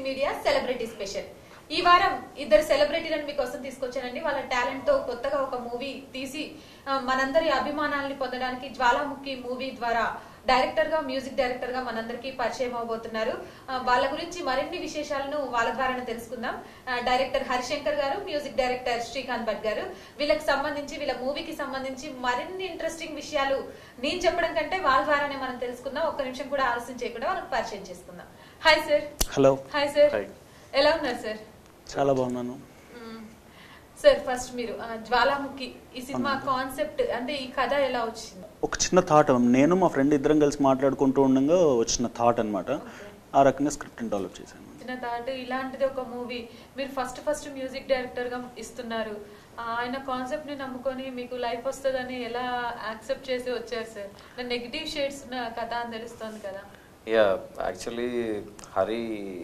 Media celebrity special ఈ వారం ఇద్దరు సెలబ్రిటీలను మీకోసం తీసుకొచ్చానండి వాళ్ళ టాలెంట్ తో కొత్తగా ఒక మూవీ తీసి ఆ, మనందరి అభిమానాల్ని పొందడానికి జ్వాలాముఖి మూవీ ద్వారా డైరెక్టర్ గా మ్యూజిక్ డైరెక్టర్ గా మనందరికీ పరిచయం అవబోతున్నారు ఆ, వాళ్ళ గురించి మరిన్ని విశేషాలను వాళ్ళ ద్వారానే తెలుసుకుందాం ఆ, డైరెక్టర్ హరిశంకర్ గారు మ్యూజిక్ డైరెక్టర్ శ్రీకాంత్ భట్ గారు వీళ్ళకి సంబంధించి వీళ్ళ మూవీకి సంబంధించి మరిన్ని ఇంట్రెస్టింగ్ విషయాలు నేను చెప్పడం కంటే వాళ్ళ ద్వారానే మనం తెలుసుకుందాం ఒక్క నిమిషం కూడా ఆలస్యం చేయకుండా వాళ్ళకి పరిచయం చేసుకుందాం hi sir hello hi sir Hi. ఎలా ఉన్నారు సార్ చాలా బాగున్నాను మ్మ్. సార్ ఫస్ట్ మీరు ఆ, జ్వాలాముఖి ఈ సినిమా కాన్సెప్ట్ అంటే ఈ కథ ఎలా వచ్చింది ఒక చిన్న థాట్ నేను మా ఫ్రెండ్ ఇద్దరం కలిసి మాట్లాడుకుంటూ ఉండగా వచ్చిన థాట్ అన్నమాట ఆ రకంగా స్క్రిప్ట్ డెవలప్ చేశాను చిన్న థాట్ ఇలాంటిది ఒక మూవీ మీరు ఫస్ట్ ఫస్ట్ మ్యూజిక్ డైరెక్టర్ గా ఇస్తున్నారు ఆ, ఆయన కాన్సెప్ట్ ని నమ్ముకొని మీకు లైఫ్ వస్తుందని ఎలా యాక్సెప్ట్ చేసి వచ్చారు సార్ నెగిటివ్ షేడ్స్ ఉన్న కథ అని తెలుస్తుంది కదా యా యాక్చువల్లీ హరి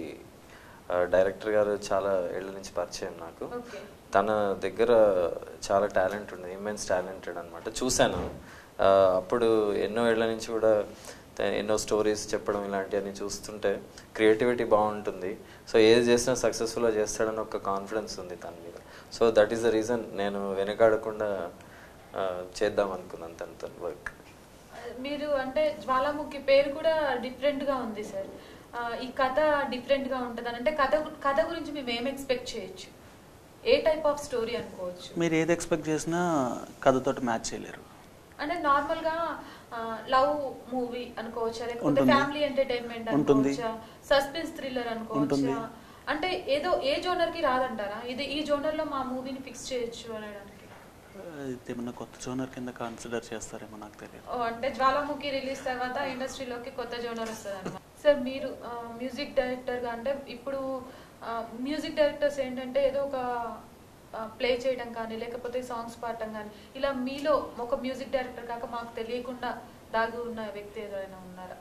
డైరెక్టర్ గారు చాలా ఏళ్ళ నుంచి పరిచయం నాకు ఓకే తన దగ్గర చాలా టాలెంట్ ఉంది ఇమ్మెన్స్ టాలెంటెడ్ అనమాట చూశాను ఆ, అప్పుడు ఎన్నో ఏళ్ళ నుంచి కూడా త- ఎన్నో స్టోరీస్ చెప్పడం ఇలాంటివన్నీ చూస్తుంటే క్రియేటివిటీ బాగుంటుంది సో ఏది చేసినా సక్సెస్ఫుల్గా చేస్తాడని ఒక కాన్ఫిడెన్స్ ఉంది తన మీద so that is the reason నేను వెనకాడకుండా ఆ, చేద్దాం అనుకున్నాను తనతో వర్క్ మీరు అంటే జ్వాలాముఖి పేరు కూడా డిఫరెంట్ గా ఉంది సార్ ఆ, ఈ కథ డిఫరెంట్ గా ఉంటుంది అంటే కథ గు- కథ గురించి మేము ఏం ఎక్స్పెక్ట్ చేయొచ్చు ఏ టైప్ ఆఫ్ స్టోరీ అనుకోవచ్చు మీరు ఏది ఎక్స్పెక్ట్ చేసినా కథతోటి మ్యాచ్ చేయలేరు అంటే నార్మల్ గా లవ్ మూవీ అనుకోవచ్చా లేకపోతే ఉంటుంది. ఫ్యామిలీ ఎంటర్టైన్మెంట్ ఉంటుంది. అనుకోవచ్చా సస్పెన్స్ థ్రిల్లర్ ఉంటుంది. అనుకోవచ్చా అంటే ఏదో ఏ జోనర్ కి రాదంటారా ఇది ఈ జోనర్ లో మా మూవీని ఫిక్స్ చేయొచ్చు అనడానికి ఇది ఏమన్నా కొత్త జోనర్ కింద కన్సిడర్ చేస్తారేమో నాకు తెలియదు ఓ, అంటే జ్వాలాముఖి రిలీజ్ తర్వాత ఇండస్ట్రీలోకి కొత్త జోనర్ వస్తుంది అనమాట సార్ మీరు మ్యూజిక్ డైరెక్టర్ గా అంటే ఇప్పుడు మ్యూజిక్ డైరెక్టర్స్ ఏంటంటే ఏదో ఒక ప్లే చేయడం కానీ లేకపోతే సాంగ్స్ పాడటం కానీ ఇలా మీలో ఒక మ్యూజిక్ డైరెక్టర్ కాక మాకు తెలియకుండా దాగి ఉన్న వ్యక్తి ఏదైనా ఉన్నారా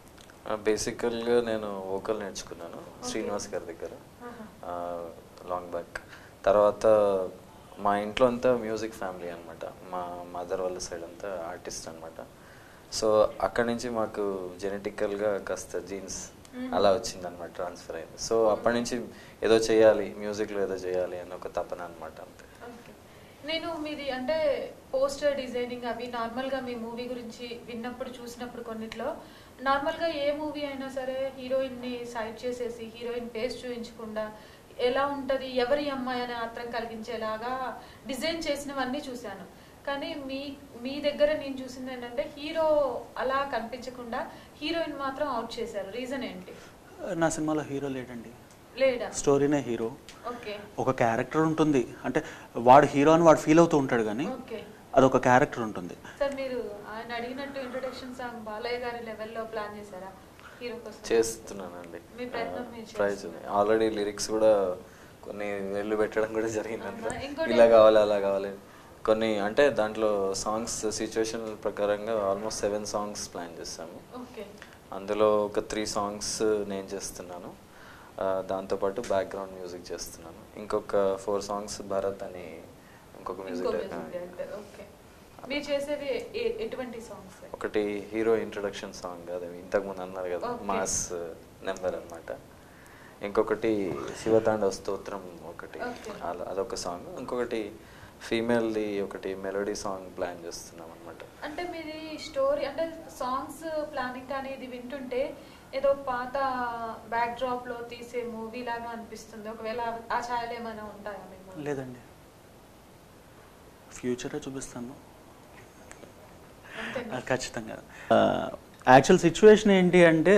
బేసికల్గా నేను వోకల్ నేర్చుకున్నాను శ్రీనివాస్ గారి దగ్గర ఆహా. లాంగ్ బ్యాక్ తర్వాత మా ఇంట్లో అంతా మ్యూజిక్ ఫ్యామిలీ అనమాట మా మదర్ వాళ్ళ సైడ్ అంతా ఆర్టిస్ట్ అనమాట సో అక్కడి నుంచి మాకు జెనెటికల్గా కాస్త జీన్స్ అలా వచ్చింది అనమాట ట్రాన్స్ఫర్ అయింది సో అప్పటి నుంచి ఏదో చేయాలి మ్యూజిక్లో ఏదో చేయాలి అని ఒక తపన అనమాట అంతే ఓకే. నేను మీది అంటే పోస్టర్ డిజైనింగ్ అవి నార్మల్ గా మీ మూవీ గురించి విన్నప్పుడు చూసినప్పుడు కొన్నిట్లో నార్మల్ గా ఏ మూవీ అయినా సరే హీరోయిన్ ని సైడ్ చేసేసి హీరోయిన్ ఫేస్ చూపించకుండా ఎలా ఉంటది ఎవరి అమ్మాయి అనే ఆత్రం కలిగించేలాగా డిజైన్ చేసినవన్నీ చూశాను కానీ మీ మీ దగ్గర నేను చూసింది ఏంటంటే హీరో అలా కనిపించకుండా హీరోయిన్ మాత్రం అవుట్ చేశారు రీజన్ ఏంటి నా సినిమాలో హీరో లేడండి లేడా స్టోరీనే హీరో ఓకే ఒక క్యారెక్టర్ ఉంటుంది అంటే వాడు హీరో అని వాడు ఫీల్ అవుతూ ఉంటాడు కానీ ఓకే అదొక క్యారెక్టర్ ఉంటుంది సార్ మీరు ఆయన అడిగినట్టు ఇంట్రొడక్షన్ సాంగ్ బాలయ్య గారి లెవెల్లో ప్లాన్ చేశారా హీరో కోసం చేస్తున్నానండి మీ ప్రయత్నం మీరు ప్రైజ్ చేస్తున్నారు. ఆల్రెడీ లిరిక్స్ కూడా కొన్ని వెళ్ళు పెట్టడం కూడా జరిగింది ఆహా, ఇంకోటి ఇలా కావాలి అలా కావాలి కొన్ని అంటే దాంట్లో సాంగ్స్ సిచ్యువేషన్ ప్రకారంగా ఆల్మోస్ట్ సెవెన్ సాంగ్స్ ప్లాన్ చేస్తాము ఓకే అందులో ఒక త్రీ సాంగ్స్ నేను చేస్తున్నాను ఆ, దాంతోపాటు బ్యాక్గ్రౌండ్ మ్యూజిక్ చేస్తున్నాను ఇంకొక ఫోర్ సాంగ్స్ భరత్ అని ఇంకొక ఇంకో మ్యూజిక్ మ్యూజిక్ డైరెక్టర్ ఓకే మీరు చేసేది ఎ- ఎటువంటి సాంగ్స్ ఒకటి హీరో ఇంట్రొడక్షన్ సాంగ్ అది ఇంతకు ముందు అన్నారు కదా Okay. మాస్ నెంబర్ అన్నమాట ఇంకొకటి శివతాండవ స్తోత్రం ఒకటి Okay. అలా- అదొక సాంగ్ ఇంకొకటి ఫీమేల్ది ఒకటి మెలోడీ సాంగ్ ప్లాన్ చేస్తున్నాం అనమాట అంటే మీది స్టోరీ అంటే సాంగ్స్ ప్లానింగ్ కానీ ఇది వింటుంటే ఏదో పాత బ్యాక్ డ్రాప్ లో తీసే మూవీ లాగా అనిపిస్తుంది ఒకవేళ ఆ ఛాయలు ఏమైనా ఉంటాయా మీకు లేదండి ఫ్యూచరే చూపిస్తాను అంతేనా? ఆ, ఖచ్చితంగా యాక్చువల్ సిచ్యువేషన్ ఏంటి అంటే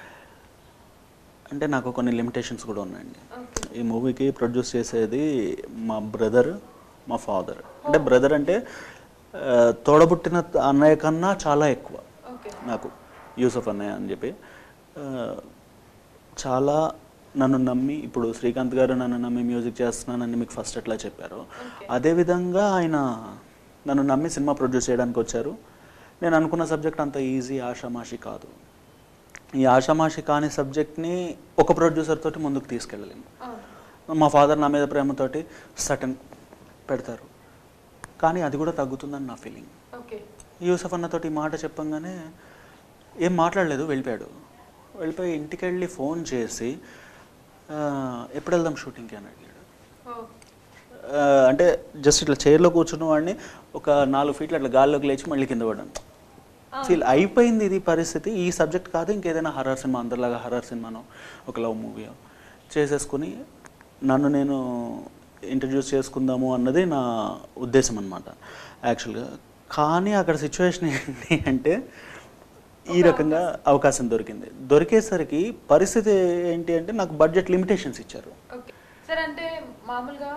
అంటే నాకు కొన్ని లిమిటేషన్స్ కూడా ఉన్నాయండి ఓకే ఈ మూవీకి ప్రొడ్యూస్ చేసేది మా బ్రదర్ మా ఫాదర్ అంటే బ్రదర్ అంటే ఆ, తోడబుట్టిన అన్నయ్య కన్నా చాలా ఎక్కువ ఓకే నాకు యూసఫ్ అన్నయ్య అని చెప్పి ఆ, చాలా నన్ను నమ్మి ఇప్పుడు శ్రీకాంత్ గారు నన్ను నమ్మి మ్యూజిక్ చేస్తున్నానని మీకు ఫస్ట్ ఎట్లా చెప్పారు Okay. అదేవిధంగా ఆయన నన్ను నమ్మి సినిమా ప్రొడ్యూస్ చేయడానికి వచ్చారు నేను అనుకున్న సబ్జెక్ట్ అంత ఈజీ ఆషామాషి కాదు ఈ ఆషామాషి కాని సబ్జెక్ట్ని ఒక ప్రొడ్యూసర్ తోటి ముందుకు తీసుకెళ్ళలేము అవును మా ఫాదర్ నా మీద ప్రేమతోటి సటన్ పెడతారు కానీ అది కూడా తగ్గుతుందని నా ఫీలింగ్ ఓకే యూసఫ్ అన్నతోటి ఈ మాట చెప్పంగానే ఏం మాట్లాడలేదు వెళ్ళిపోయాడు వెళ్ళిపోయి ఇంటికి వెళ్ళి ఫోన్ చేసి "ఆ, ఎప్పుడు వెళ్దాం షూటింగ్కి అని అడిగాడు ఓ, ఆ, అంటే జస్ట్ ఇట్లా చైర్లో కూర్చున్న వాడిని ఒక నాలుగు ఫీట్లు అట్లా గాల్లోకి లేచి మళ్ళీ కింద పడ్డాను ఫీల్ అయిపోయింది ఇది పరిస్థితి ఈ సబ్జెక్ట్ కాదు ఇంకేదైనా హర్రర్ సినిమా అందరిలాగా హర్రర్ సినిమానో ఒక లవ్ మూవీ చేసేసుకుని నన్ను నేను ఇంట్రడ్యూస్ చేసుకుందాము అన్నది నా ఉద్దేశం అనమాట యాక్చువల్గా కానీ అక్కడ సిచ్యువేషన్ ఏంటి అంటే ఈ రకంగా అవకాశం దొరికింది దొరికేసరికి పరిస్థితి ఏంటి అంటే నాకు బడ్జెట్ లిమిటేషన్స్ ఇచ్చారు ఓకే సార్ అంటే మామూలుగా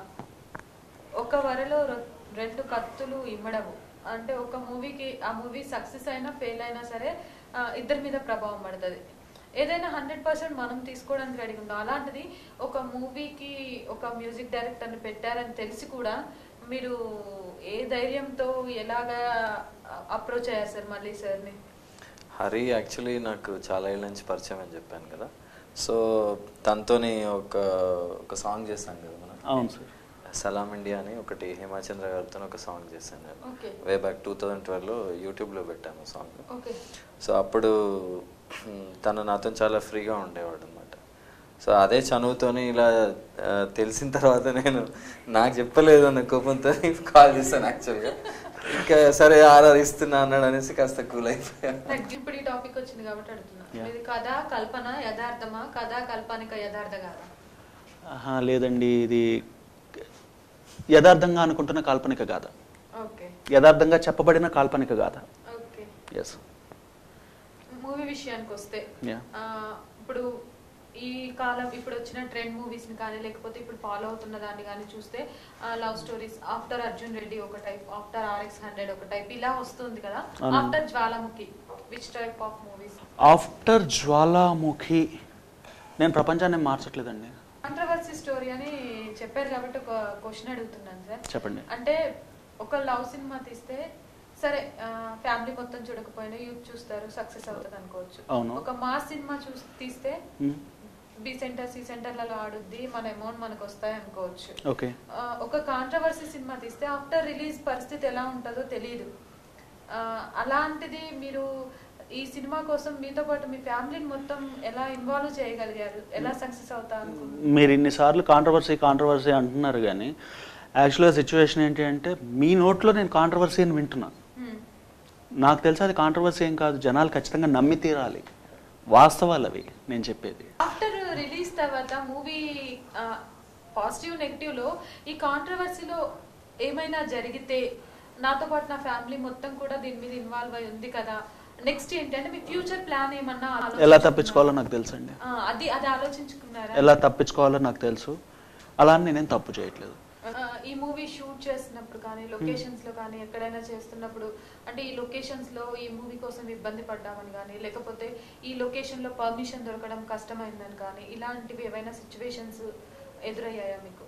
ఒక వరలో రొ- రెండు కత్తులు ఇమ్మడము అంటే ఒక మూవీకి ఆ మూవీ సక్సెస్ అయినా ఫెయిల్ అయినా సరే ఆ, ఇద్దరి మీద ప్రభావం పడుతుంది ఏదైనా హండ్రెడ్ పర్సెంట్ మనం తీసుకోవడానికి రెడీ ఉంటాం అలాంటిది ఒక మూవీకి ఒక మ్యూజిక్ డైరెక్టర్ని పెట్టారని తెలిసి కూడా మీరు ఏ ధైర్యంతో ఎలాగా అప్రోచ్ అయ్యారు సార్ మళ్ళీ సార్ని హరి యాక్చువల్లీ నాకు చాలా ఏళ్ళ నుంచి పరిచయం అని చెప్పాను కదా సో తనతోని ఒక ఒక సాంగ్ చేశాను కదా మనం అవును సార్ సలాం ఇండియా అని ఒకటి హేమాచంద్ర గారితో ఒక సాంగ్ చేశాను నేను okay way back two thousand ట్వెల్వ్లో యూట్యూబ్లో పెట్టాను సాంగ్ ఓకే సో అప్పుడు హ్మ్, తను నాతో చాలా ఫ్రీగా ఉండేవాడు అనమాట సో అదే చనువుతోని ఇలా ఆ, తెలిసిన తర్వాత నేను నాకు చెప్పలేదు అన్న కోపంతో కాల్ చేశాను యాక్చువల్గా ఇంకా సరే ఆర్ఆర్ ఇస్తున్నా అన్నాడు అనేసి కాస్త కూల్ అయిపోయాను నాకు ఇప్పుడు ఈ టాపిక్ వచ్చింది కాబట్టి అడుగుతున్నా Yeah. ఇది కథ కల్పన యథార్థమా కథ కల్పనిక యథార్థ కాదా ఆహా, లేదండి ఇది యథార్థంగా అనుకుంటున్న కాల్పనిక గాథ ఓకే యథార్థంగా చెప్పబడిన కాల్పనిక గాథ ఓకే ఎస్ మూవీ విషయానికి వస్తే Yeah. ఆ, ఇప్పుడు ఈ కాలం ఇప్పుడు వచ్చిన ట్రెండ్ మూవీస్ ని కానీ లేకపోతే ఇప్పుడు ఫాలో అవుతున్న దాన్ని కానీ చూస్తే love stories after Arjun Reddy ఒక టైప్ ఆఫ్టర్ ఆర్ఎక్స్ హండ్రెడ్ ఒక టైప్ ఇలా వస్తుంది కదా అవునండి. After Jwalamukhi which type of movies after Jwalamukhi నేను ప్రపంచాన్ని మార్చట్లేదండి కాంట్రవర్సీ స్టోరీ అని చెప్పారు కాబట్టి ఒక క్వశ్చన్ అడుగుతున్నాను సార్ చెప్పండి అంటే ఒక లవ్ సినిమా తీస్తే సరే ఫ్యామిలీ మొత్తం చూడకపోయినా యూత్ చూస్తారు సక్సెస్ అవుతుంది అనుకోవచ్చు అవును. ఒక మాస్ సినిమా చూసి తీస్తే మ్మ్. బి సెంటర్ సి సెంటర్లలో ఆడుద్ది మన అమౌంట్ మనకు వస్తాయి అనుకోవచ్చు ఓకే ఆ, ఒక కాంట్రవర్సీ సినిమా తీస్తే ఆఫ్టర్ రిలీజ్ పరిస్థితి ఎలా ఉంటుందో తెలియదు ఆ, అలాంటిది మీరు ఈ సినిమా కోసం మీతో పాటు మీ ఫ్యామిలీని మొత్తం ఎలా ఇన్వాల్వ్ చేయగలిగారు ఎలా సక్సెస్ అవుతా అనుకుంటున్నారు మీరు ఇన్నిసార్లు కాంట్రవర్సీ కాంట్రవర్సీ అంటున్నారు కానీ యాక్చువల్గా సిచ్యువేషన్ ఏంటి అంటే మీ నోట్లో నేను కాంట్రవర్సీ అని వింటున్నా హ్మ్. నాకు తెలిసి అది కాంట్రవర్సీ ఏం కాదు జనాలు ఖచ్చితంగా నమ్మి తీరాలి వాస్తవాలు అవి నేను చెప్పేది ఆఫ్టర్ రిలీజ్ తర్వాత మూవీ పాజిటివ్ నెగిటివ్ లో ఈ కాంట్రవర్సీలో ఏమైనా జరిగితే నాతో పాటు నా ఫ్యామిలీ మొత్తం కూడా దీని మీద ఇన్వాల్వ్ అయి ఉంది కదా నెక్స్ట్ ఏంటంటే మీ ఫ్యూచర్ ప్లాన్ ఏమన్నా ఎలా ఆలోచించుకున్నారా? తప్పించుకోవాలో నాకు తెలుసండి ఆ, అది అది ఆలోచించుకున్నారా ఎలా తప్పించుకోవాలో నాకు తెలుసు అలా అని నేనేం తప్పు చేయట్లేదు ఆ, ఈ మూవీ షూట్ చేస్తున్నప్పుడు కానీ లొకేషన్స్ లో కానీ ఎక్కడైనా చేస్తున్నప్పుడు అంటే ఈ లొకేషన్స్ లో ఈ మూవీ కోసం ఇబ్బంది పడ్డామని కానీ లేకపోతే ఈ లొకేషన్ లో పర్మిషన్ దొరకడం కష్టమైందని కానీ ఇలాంటివి ఏవైనా సిచ్యువేషన్స్ ఎదురయ్యాయా మీకు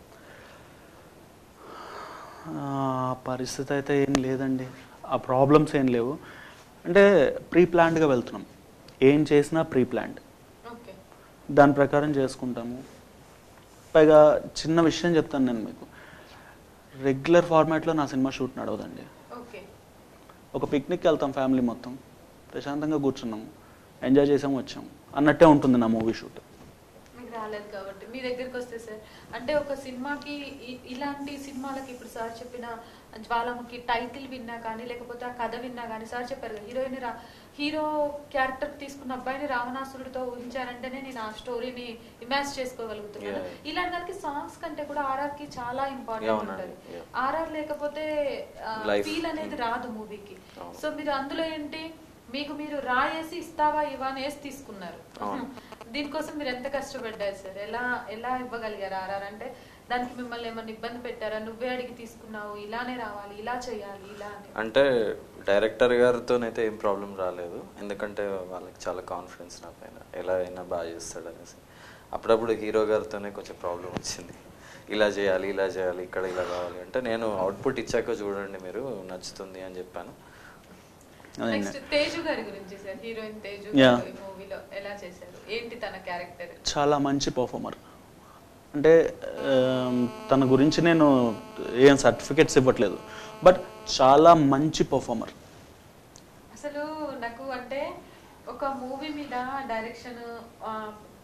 ఆ పరిస్థితి అయితే ఏం లేదండి ఆ ప్రాబ్లమ్స్ ఏం లేవు అంటే ప్రీ ప్లాన్డ్గా వెళ్తున్నాం ఏం చేసినా ప్రీ ప్లాన్డ్ ఓకే దాని ప్రకారం చేసుకుంటాము పైగా చిన్న విషయం చెప్తాను నేను మీకు రెగ్యులర్ ఫార్మాట్లో నా సినిమా షూట్ నడవదండి ఓకే ఒక పిక్నిక్కి వెళ్తాం ఫ్యామిలీ మొత్తం ప్రశాంతంగా కూర్చున్నాము ఎంజాయ్ చేసాము వచ్చాము అన్నట్టే ఉంటుంది నా మూవీ షూట్ మీకు రాలేదు కాబట్టి మీ దగ్గరికి వస్తే సార్ అంటే ఒక సినిమాకి ఇ- ఇలాంటి సినిమాలకి ఇప్పుడు సార్ చెప్పిన జ్వాలాముఖి టైటిల్ విన్నా కానీ లేకపోతే ఆ కథ విన్నా కానీ సార్ చెప్పారు కదా హీరోయిన్ రా హీరో క్యారెక్టర్ తీసుకున్న అబ్బాయిని రావణాసురుడితో ఊహించారంటేనే నేను ఆ స్టోరీని ఇమాజ్ చేసుకోగలుగుతున్నాను Yeah. ఇలాంటి దానికి సాంగ్స్ కంటే కూడా ఆర్ఆర్ కి చాలా Yeah, ఇంపార్టెంట్ అవునండి. ఉంటుంది Yeah. ఆర్ఆర్ లేకపోతే Life. ఫీల్ అనేది రాదు మూవీకి అవును. సో మీరు అందులో ఏంటి మీకు మీరు రాయేసి ఇస్తావా ఇవా అని వేసి తీసుకున్నారు అవును. దీనికోసం మీరు ఎంత కష్టపడ్డారు సార్ ఎలా ఎలా ఇవ్వగలిగారు ఆర్ఆర్ అంటే దానికి మిమ్మల్ని ఏమన్నా ఇబ్బంది పెట్టారా నువ్వే అడిగి తీసుకున్నావు ఇలానే రావాలి ఇలా చేయాలి ఇలా అని అంటే డైరెక్టర్ గారితోనైతే ఏం ప్రాబ్లం రాలేదు ఎందుకంటే వాళ్ళకి చాలా కాన్ఫిడెన్స్ నా పైన ఎలా అయినా బాగా చేస్తాడు అనేసి అప్పుడప్పుడు హీరో గారితోనే కొంచెం ప్రాబ్లం వచ్చింది ఇలా చేయాలి ఇలా చేయాలి ఇక్కడ ఇలా కావాలి అంటే నేను అవుట్పుట్ ఇచ్చాక చూడండి మీరు నచ్చుతుంది అని చెప్పాను నెక్స్ట్ తేజు గారి గురించి సార్ హీరోయిన్ తేజు Yeah. గారు ఈ మూవీలో ఎలా చేశారు ఏంటి తన క్యారెక్టర్ చాలా మంచి పర్ఫార్మర్ అంటే ఆమ్, తన గురించి నేను ఏం సర్టిఫికెట్స్ ఇవ్వట్లేదు బట్ చాలా మంచి పర్ఫార్మర్ అసలు నాకు అంటే ఒక మూవీ మీద డైరెక్షన్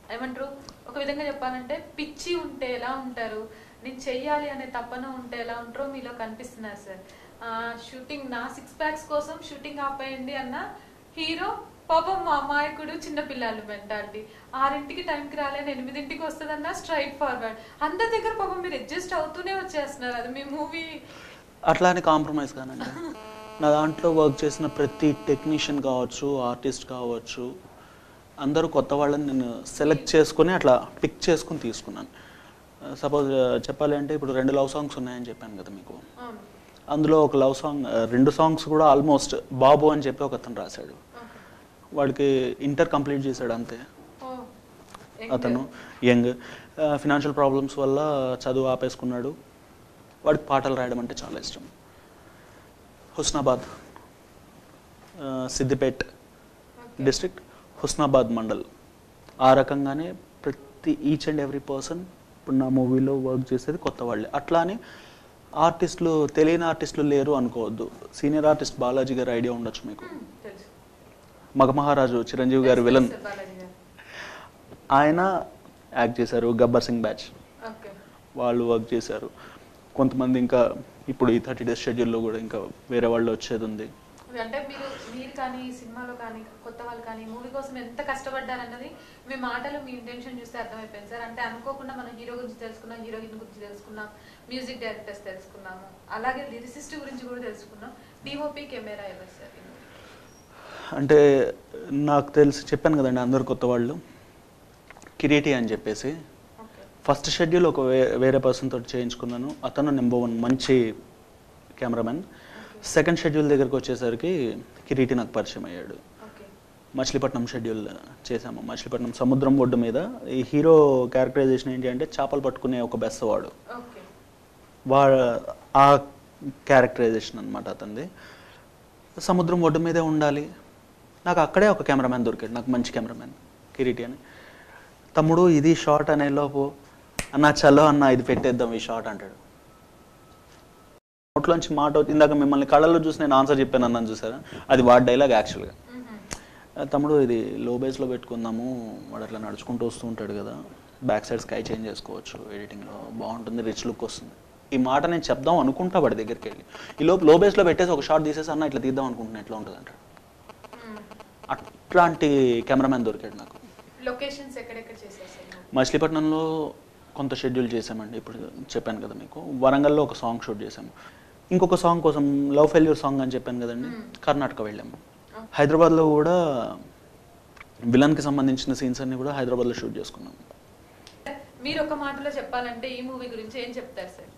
ఏమంటారు ఒక విధంగా చెప్పాలంటే పిచ్చి ఉంటే ఎలా ఉంటారు నేను చెయ్యాలి అనే తపన ఉంటే ఎలా ఉంటారో మీలో కనిపిస్తున్నారు సార్ షూటింగ్ నా సిక్స్ ప్యాక్స్ కోసం షూటింగ్ ఆపేయండి అన్న హీరో పాపం మా అమాయకుడు చిన్న పిల్లలు మెంటాలిటీ ఆరింటికి టైంకి రాలేని ఎనిమిదింటికి వస్తుందన్న స్ట్రైట్ ఫార్వర్డ్ అందరి దగ్గర పాపం మీరు అడ్జస్ట్ అవుతూనే వచ్చేస్తున్నారు అది మీ మూవీ అట్లా అని కాంప్రమైజ్ కానండి నా దాంట్లో వర్క్ చేసిన ప్రతి టెక్నీషియన్ కావచ్చు ఆర్టిస్ట్ కావచ్చు అందరూ కొత్త వాళ్ళని నేను సెలెక్ట్ చేసుకొని అట్లా పిక్ చేసుకుని తీసుకున్నాను సపోజ్ చెప్పాలి అంటే ఇప్పుడు రెండు లవ్ సాంగ్స్ ఉన్నాయని చెప్పాను కదా మీకు అవును అందులో ఒక లవ్ సాంగ్ రెండు సాంగ్స్ కూడా ఆల్మోస్ట్ బాబు అని చెప్పి ఒక అతను రాశాడు ఓకే వాడికి ఇంటర్ కంప్లీట్ చేశాడు అంతే ఓ అతను యంగ్ ఫినాన్షియల్ ప్రాబ్లమ్స్ వల్ల చదువు ఆపేసుకున్నాడు వాడికి పాటలు రాయడం అంటే చాలా ఇష్టం హుస్నాబాద్ ఆ, సిద్దిపేట్ డిస్ట్రిక్ట్ హుస్నాబాద్ మండల్ ఆ రకంగానే ప్రతి ఈచ్ అండ్ ఎవ్రీ పర్సన్ ఇప్పుడు నా మూవీలో వర్క్ చేసేది కొత్త వాళ్ళే అట్లా అని ఆర్టిస్టులు తెలియని ఆర్టిస్టులు లేరు అనుకోవద్దు సీనియర్ ఆర్టిస్ట్ బాలాజీ గారి ఐడియా ఉండొచ్చు మీకు మ్మ్, తెలుసు మగమహారాజు చిరంజీవి గారి విలన్ తెలుసు, బాలాజీ గారు. ఆయన యాక్ట్ చేశారు గబ్బర్ సింగ్ బ్యాచ్ ఓకే వాళ్ళు వర్క్ చేశారు కొంతమంది ఇంకా ఇప్పుడు ఈ థర్టీ డేస్ షెడ్యూల్లో కూడా ఇంకా వేరే వాళ్ళు వచ్చేది ఉంది అంటే మీరు మీరు కానీ ఈ సినిమాలో కానీ కొత్త వాళ్ళు కానీ మూవీ కోసం ఎంత కష్టపడ్డారన్నది మీ మాటలు మీ ఇంటెన్షన్ చూస్తే అర్థమైపోయింది సార్ అంటే అనుకోకుండా మనం హీరో గురించి తెలుసుకున్నాం హీరోయిన్ గురించి తెలుసుకున్నాం మ్యూజిక్ డైరెక్టర్స్ తెలుసుకున్నాము అలాగే లిరిసిస్ట్ గురించి కూడా తెలుసుకున్నాం డిఓపి కెమెరా ఎవరు సార్ ఈ movie? అంటే నాకు తెలిసి చెప్పాను కదండి అందరు కొత్త వాళ్ళు కిరీటి అని చెప్పేసి ఓకే ఫస్ట్ షెడ్యూల్ ఒక వే- వేరే పర్సన్ తోటి చేయించుకున్నాను అతను నెంబర్ వన్ మంచి కెమెరామెన్ సెకండ్ షెడ్యూల్ దగ్గరకు వచ్చేసరికి కిరీటి నాకు పరిచయం అయ్యాడు ఓకే మచిలీపట్నం షెడ్యూల్ చేశాము మచిలీపట్నం సముద్రం ఒడ్డు మీద ఈ హీరో క్యారెక్టరైజేషన్ ఏంటి అంటే చేపలు పట్టుకునే ఒక బెస్తవాడు ఓకే వా ఆ క్యారెక్టరైజేషన్ అనమాట అతనిది సముద్రం ఒడ్డు మీదే ఉండాలి నాకు అక్కడే ఒక కెమెరామ్యాన్ దొరికాడు నాకు మంచి కెమెరామ్యాన్ కిరీటి అని తమ్ముడు ఇది షార్ట్ అనే లోపు అన్న చలో అన్న ఇది పెట్టేద్దాం ఈ షార్ట్ అంటాడు నోట్లోంచి మాట వచ్చి- ఇందాక మిమ్మల్ని కళ్ళల్లో చూసి నేను ఆన్సర్ చెప్పాను అన్నాను చూసారా అది వాడి డైలాగ్ యాక్చువల్గా మ్మ్. తమ్ముడు ఇది లో బేస్లో పెట్టుకుందాము వాడు అట్లా నడుచుకుంటూ వస్తూ ఉంటాడు కదా బ్యాక్ సైడ్ స్కై చేంజ్ చేసుకోవచ్చు ఎడిటింగ్లో బాగుంటుంది రిచ్ లుక్ వస్తుంది ఈ మాట నేను చెప్దాం అనుకుంటా వాడి దగ్గరికి వెళ్ళి ఈ లోపు లో బేస్లో పెట్టేసి ఒక షాట్ తీసేసి అన్న ఇట్లా తీద్దాం అనుకుంటున్నా ఎట్లా ఉంటుంది అంటాడు మ్మ్. అట్లాంటి కెమెరామ్యాన్ దొరికాడు నాకు లొకేషన్స్ ఎక్కడెక్కడ చేశారు సార్ మీరు? మచిలీపట్నంలో కొంత షెడ్యూల్ చేసామండి ఇప్పుడు చెప్పాను కదా మీకు వరంగల్లో ఒక సాంగ్ షూట్ చేసాము ఇంకొక సాంగ్ కోసం లవ్ ఫెయిల్యూర్ సాంగ్ అని చెప్పాను కదండి కర్ణాటక వెళ్ళాము హైదరాబాద్లో కూడా విలన్కి సంబంధించిన సీన్స్ అన్ని కూడా హైదరాబాద్లో షూట్ చేసుకున్నాము మీరు ఒక మాటలో చెప్పాలంటే ఈ మూవీ గురించి ఏం చెప్తారు సార్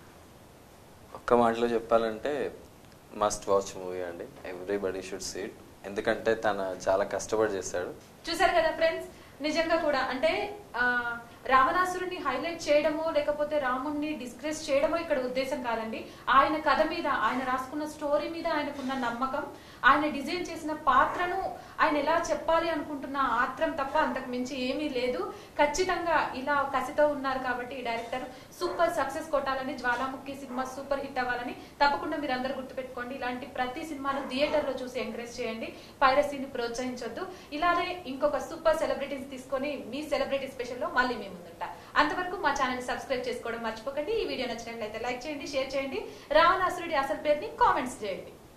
ఒక్క మాటలో చెప్పాలంటే మస్ట్ వాచ్ మూవీ అండి ఎవ్రీబడి షుడ్ సీట్ ఎందుకంటే తన చాలా కష్టపడి చేశాడు చూసారు కదా ఫ్రెండ్స్ నిజంగా కూడా అంటే ఆ, రావణాసురుని హైలైట్ చేయడమో లేకపోతే రాముణ్ణి డిస్క్రెస్ చేయడమో ఇక్కడ ఉద్దేశం కాదండి ఆయన కథ మీద ఆయన రాసుకున్న స్టోరీ మీద ఆయనకున్న నమ్మకం ఆయన డిజైన్ చేసిన పాత్రను ఆయన ఎలా చెప్పాలి అనుకుంటున్న ఆత్రం తప్ప అంతకు మించి ఏమీ లేదు ఖచ్చితంగా ఇలా కసితో ఉన్నారు కాబట్టి ఈ డైరెక్టర్ సూపర్ సక్సెస్ కొట్టాలని జ్వాలాముఖి సినిమా సూపర్ హిట్ అవ్వాలని తప్పకుండా మీరు అందరు గుర్తుపెట్టుకోండి ఇలాంటి ప్రతి సినిమాను థియేటర్ లో చూసి ఎంకరేజ్ చేయండి పైరసీని ప్రోత్సహించొద్దు ఇలానే ఇంకొక సూపర్ సెలబ్రిటీస్ తీసుకొని మీ సెలబ్రిటీ స్పెషల్ లో మళ్ళీ మేము ముందుంటా అంతవరకు మా ఛానల్ సబ్స్క్రైబ్ చేసుకోవడం మర్చిపోకండి ఈ వీడియో నచ్చినట్లయితే లైక్ చేయండి షేర్ చేయండి రావణాసురుడి అసలు పేరుని కామెంట్స్ చేయండి